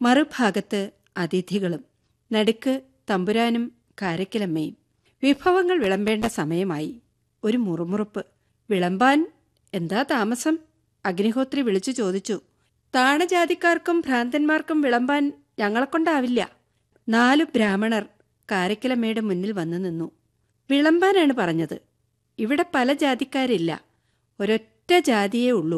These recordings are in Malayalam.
മറുഭാഗത്ത് അതിഥികളും നടുക്ക് തമ്പുരാനും കാരക്കിലമ്മയും വിഭവങ്ങൾ വിളമ്പേണ്ട സമയമായി ഒരു മുറുമുറുപ്പ് വിളമ്പാൻ എന്താ താമസം അഗ്നിഹോത്രി വിളിച്ചു ചോദിച്ചു താണജാതിക്കാർക്കും ഭ്രാന്തന്മാർക്കും വിളമ്പാൻ ഞങ്ങളെക്കൊണ്ടാവില്ല നാലു ബ്രാഹ്മണർ കാരക്കിലമ്മയുടെ മുന്നിൽ വന്നു നിന്നു വിളമ്പാനാണ് പറഞ്ഞത് ഇവിടെ പല ജാതിക്കാരില്ല ഒരൊറ്റ ജാതിയേ ഉള്ളൂ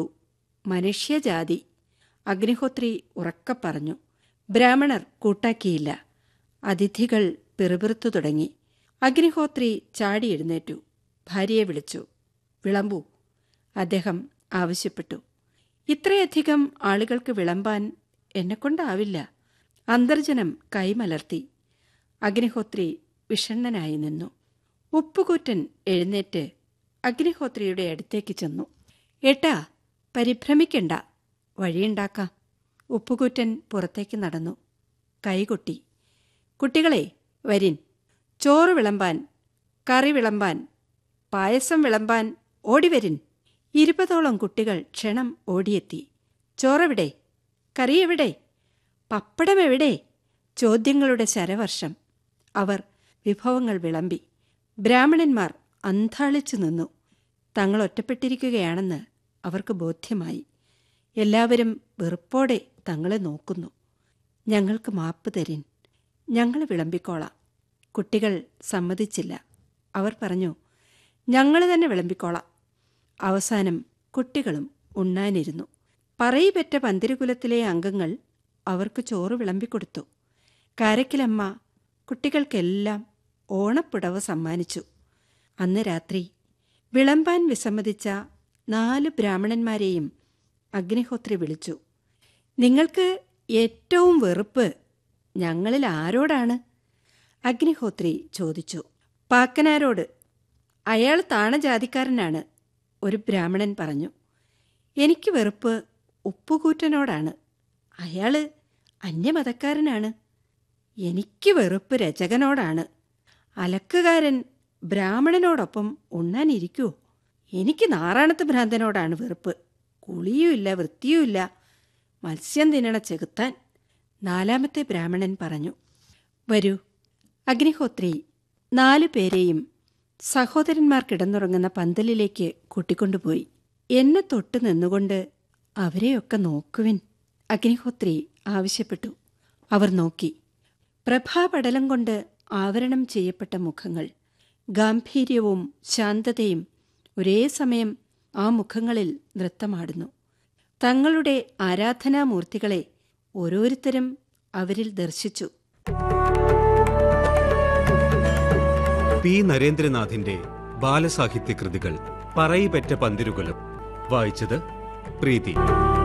മനുഷ്യജാതി അഗ്നിഹോത്രി ഉറക്കെ പറഞ്ഞു ബ്രാഹ്മണർ കൂട്ടാക്കിയില്ല അതിഥികൾ പിറുപിറുത്തു തുടങ്ങി അഗ്നിഹോത്രി ചാടി എഴുന്നേറ്റു ഭാര്യയെ വിളിച്ചു വിളമ്പൂ അദ്ദേഹം ആവശ്യപ്പെട്ടു ഇത്രയധികം ആളുകൾക്ക് വിളമ്പാൻ എന്നെക്കൊണ്ടാവില്ല അന്തർജനം കൈമലർത്തി അഗ്നിഹോത്രി വിഷണ്ണനായി നിന്നു ഉപ്പുകൂറ്റൻ എഴുന്നേറ്റ് അഗ്നിഹോത്രിയുടെ അടുത്തേക്ക് ചെന്നു ഏട്ടാ പരിഭ്രമിക്കണ്ട വഴിയുണ്ടാക്കാം ഉപ്പുകൂറ്റൻ പുറത്തേക്ക് നടന്നു കൈകൊട്ടി കുട്ടികളെ വരിൻ ചോറ് വിളമ്പാൻ കറി വിളമ്പാൻ പായസം വിളമ്പാൻ ഓടിവരിൻ ഇരുപതോളം കുട്ടികൾ ക്ഷണം ഓടിയെത്തി ചോറെവിടെ കറി എവിടെ പപ്പടം എവിടെ ചോദ്യങ്ങളുടെ ശരവർഷം അവർ വിഭവങ്ങൾ വിളമ്പി ബ്രാഹ്മണന്മാർ അന്താളിച്ചു നിന്നു തങ്ങൾ ഒറ്റപ്പെട്ടിരിക്കുകയാണെന്ന് അവർക്ക് ബോധ്യമായി എല്ലാവരും വെറുപ്പോടെ തങ്ങളെ നോക്കുന്നു ഞങ്ങൾക്ക് മാപ്പ് തരിൻ ഞങ്ങൾ വിളമ്പിക്കോളാം കുട്ടികൾ സമ്മതിച്ചില്ല അവർ പറഞ്ഞു ഞങ്ങൾ തന്നെ വിളമ്പിക്കോളാം അവസാനം കുട്ടികളും ഉണ്ണാനിരുന്നു പറയിപെറ്റ പന്തിരുകുലത്തിലെ അംഗങ്ങൾ അവർക്ക് ചോറ് വിളമ്പിക്കൊടുത്തു കാരക്കിലമ്മ കുട്ടികൾക്കെല്ലാം ഓണപ്പുടവ സമ്മാനിച്ചു അന്ന് രാത്രി വിളമ്പാൻ വിസമ്മതിച്ച നാല് ബ്രാഹ്മണന്മാരെയും അഗ്നിഹോത്രി വിളിച്ചു നിങ്ങൾക്ക് ഏറ്റവും വെറുപ്പ് ഞങ്ങളിൽ ആരോടാണ് അഗ്നിഹോത്രി ചോദിച്ചു പാക്കനാരോട് അയാൾ താണജാതിക്കാരനാണ് ഒരു ബ്രാഹ്മണൻ പറഞ്ഞു എനിക്ക് വെറുപ്പ് ഉപ്പുകൂറ്റനോടാണ് അയാള് അന്യമതക്കാരനാണ് എനിക്ക് വെറുപ്പ് രചകനോടാണ് അലക്കുകാരൻ ബ്രാഹ്മണനോടൊപ്പം ഉണ്ണാനിരിക്കുവോ എനിക്ക് നാറാണത്ത് ഭ്രാന്തനോടാണ് വെറുപ്പ് കുളിയുമില്ല വൃത്തിയുമില്ല മത്സ്യം തിന്നണ ചെകുത്താൻ നാലാമത്തെ ബ്രാഹ്മണൻ പറഞ്ഞു വരൂ അഗ്നിഹോത്രി നാലു പേരെയും സഹോദരന്മാർ കിടന്നുറങ്ങുന്ന പന്തലിലേക്ക് കൂട്ടിക്കൊണ്ടുപോയി എന്നെ തൊട്ട് നിന്നുകൊണ്ട് അവരെയൊക്കെ നോക്കുവിൻ അഗ്നിഹോത്രി ആവശ്യപ്പെട്ടു അവർ നോക്കി പ്രഭാപടലം കൊണ്ട് ആവരണം ചെയ്യപ്പെട്ട മുഖങ്ങൾ ഗാംഭീര്യവും ശാന്തതയും ഒരേ സമയം ആ മുഖങ്ങളിൽ നൃത്തമാടുന്നു തങ്ങളുടെ ആരാധനാമൂർത്തികളെ ഓരോരുത്തരും അവരിൽ ദർശിച്ചു പി നരേന്ദ്രനാഥിന്റെ ബാലസാഹിത്യ കൃതികൾ പറയിപെറ്റ പന്തിരുകുലം വായിച്ചത് പ്രീതി